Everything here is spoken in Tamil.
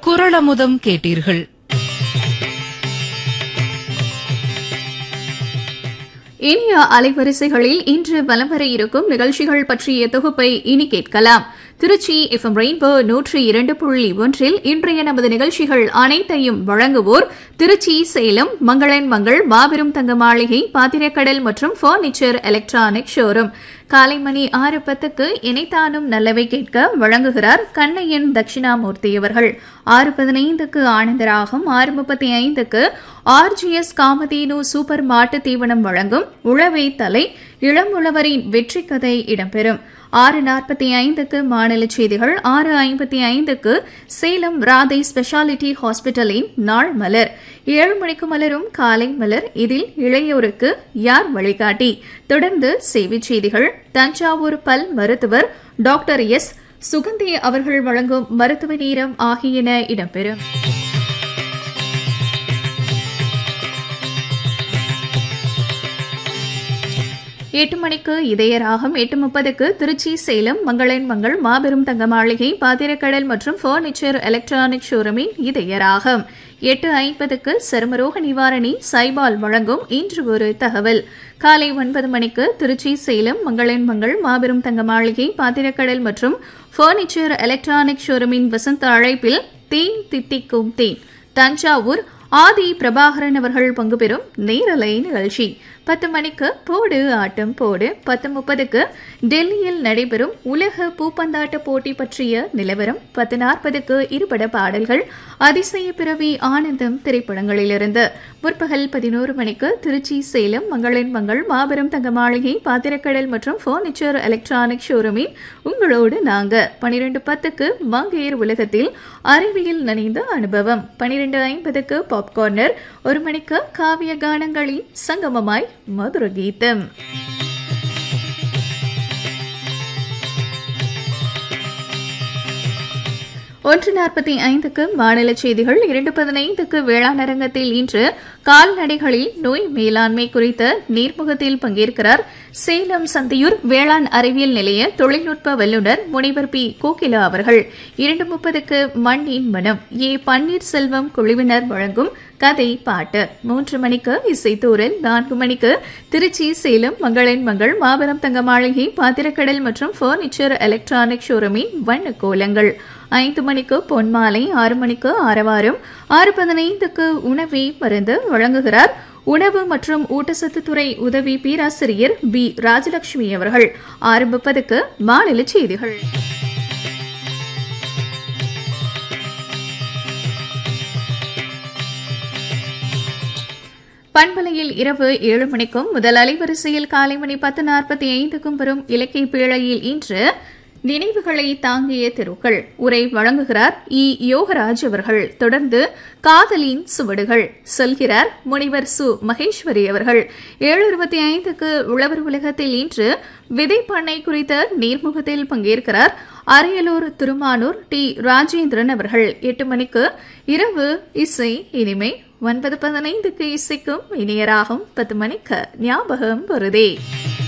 குரளமுதம் கேட்டீர்கள் இனிய அலைவரிசைகளில் இன்று வலம் வர இருக்கும் நிகழ்ச்சிகள் பற்றிய தொகுப்பை இனி கேட்கலாம் திருச்சி எஃப்எம் ரெயின்போ நூற்றி இரண்டு புள்ளி ஒன்றில் இன்றைய நமது நிகழ்ச்சிகள் அனைத்தையும் வழங்குவோர் திருச்சி சேலம் மங்களன் மங்கள் மாபெரும் தங்க மாளிகை பாத்திரக்கடல் மற்றும் பர்னிச்சர் எலக்ட்ரானிக் ஷோரூம் காலை மணி ஆறு பத்துக்கு இணைத்தானும் நல்லவை கேட்க வழங்குகிறார் கண்ணையன் தட்சிணாமூர்த்தி அவர்கள் ஆறு பதினைந்துக்கு ஆனந்தராகம் ஆறு முப்பத்தி ஐந்துக்கு ஆர்ஜிஎஸ் காமதேனு சூப்பர் மாட்டு தீவனம் வழங்கும் உழவை தலை இளம் உழவரின் வெற்றி கதை இடம்பெறும் ஆறு நாற்பத்தி ஐந்துக்கு மாநில செய்திகள் ஆறு ஐம்பத்தி ஐந்துக்கு சேலம் ராதை ஸ்பெஷாலிட்டி ஹாஸ்பிட்டலின் நாள் மலர் ஏழு மணிக்கு மலரும் காலை மலர் இதில் இளையோருக்கு யார் வழிகாட்டி தொடர்ந்து செய்தி செய்திகள் தஞ்சாவூர் பல் மருத்துவர் டாக்டர் எஸ் சுகந்தி அவர்கள் வழங்கும் மருத்துவ நேரம் ஆகியன இடம்பெறும் எட்டு மணிக்கு இதயராகம் எட்டு முப்பதுக்கு திருச்சி சேலம் மங்களன் மங்கள் மாபெரும் தங்க மாளிகை பாத்திரக்கடல் மற்றும் பர்னிச்சர் எலக்ட்ரானிக் ஷோரூமின் இதயராகம் எட்டு ஐம்பதுக்கு சருமரோக நிவாரணி சைபால் வழங்கும் இன்று ஒரு தகவல் காலை ஒன்பது மணிக்கு திருச்சி சேலம் மங்களன் மங்கள் மாபெரும் தங்க மாளிகை பாத்திரக்கடல் மற்றும் பர்னிச்சர் எலக்ட்ரானிக் ஷோரூமின் வசந்த அழைப்பில் தேன் தித்திக்கும் தேன் தஞ்சாவூர் ஆதி பிரபாகரன் அவர்கள் பங்கு பெறும் நேரலை நிகழ்ச்சி பத்து மணிக்கு போடு ஆட்டம் போடு பத்து முப்பதுக்கு டெல்லியில் நடைபெறும் உலக பூப்பந்தாட்ட போட்டி பற்றிய நிலவரம் பத்து நாற்பதுக்கு இருபட பாடல்கள் அதிசய பிறவி ஆனந்தம் திரைப்படங்களிலிருந்து முற்பகல் பதினோரு மணிக்கு திருச்சி சேலம் மங்களன் மங்கள் மாபெரும் தங்க மாளிகை பாத்திரக்கடல் மற்றும் பர்னிச்சர் எலக்ட்ரானிக் ஷோரூமின் உங்களோடு நாங்க பனிரெண்டு பத்துக்கு மங்கையர் உலகத்தில் அறிவியல் நனைந்த அனுபவம் பனிரெண்டு ஐம்பதுக்கு பாப்கார்னர் ஒரு மணிக்கு காவிய கானங்களின் சங்கமமாய் மதுர கீதம் ஒன்று நாற்பத்தி ஐந்துக்கு மாநில செய்திகள் இரண்டு பதினைந்துக்கு வேளாண் அரங்கத்தில் இன்று கால்நடைகளில் நோய் மேலாண்மை குறித்த நேர்முகத்தில் பங்கேற்கிறார் சேலம் சந்தியூர் வேளாண் அறிவியல் நிலைய தொழில்நுட்ப வல்லுநர் முனைவர் பி கோகிலா அவர்கள் இரண்டு முப்பதுக்கு மண்ணின் மனம் ஏ பன்னீர்செல்வம் குழுவினர் வழங்கும் கதை பாட்டு மூன்று மணிக்கு இசைத்தூரல் நான்கு மணிக்கு திருச்சி சேலம் மங்களன் மங்கள் மாபெரும் தங்க மாளிகை பாத்திரக்கடல் மற்றும் பர்னிச்சர் எலக்ட்ரானிக் ஷோரூமின் வண்ண கோலங்கள் ஐந்து மணிக்கு பொன்மாலை ஆறு மணிக்கு ஆரவாரம் ஆறு பதினைந்துக்கு உணவே மருந்து வழங்குகிறார் உணவு மற்றும் ஊட்டச்சத்துத்துறை உதவி பேராசிரியர் பி ராஜலட்சுமி அவர்கள் ஆறு முப்பதுக்கு மாநில செய்திகள் பண்பலையில் இரவு ஏழு மணிக்கும் முதல் அலைவரிசையில் காலை மணி பத்து நாற்பத்தி ஐந்துக்கும் வரும் இலக்கிய பேழையில் இன்று நினைவுகளை தாங்கிய தெருக்கள் உரை வழங்குகிறார் இ யோகராஜ் அவர்கள் தொடர்ந்து காதலின் சுவடுகள் சொல்கிறார் முனிவர் சு மகேஸ்வரி அவர்கள் ஏழு இருபத்தி ஐந்துக்கு உழவர் உலகத்தில் இன்று விதைப்பண்ணை குறித்த நேர்முகத்தில் பங்கேற்கிறார் அரியலூர் திருமானூர் டி ராஜேந்திரன் அவர்கள் எட்டு மணிக்கு இரவு இசை இனிமை ஒன்பது பதினைந்துக்கு இசைக்கும் இனியராகும் பத்து மணிக்கு ஞாபகம் வருதே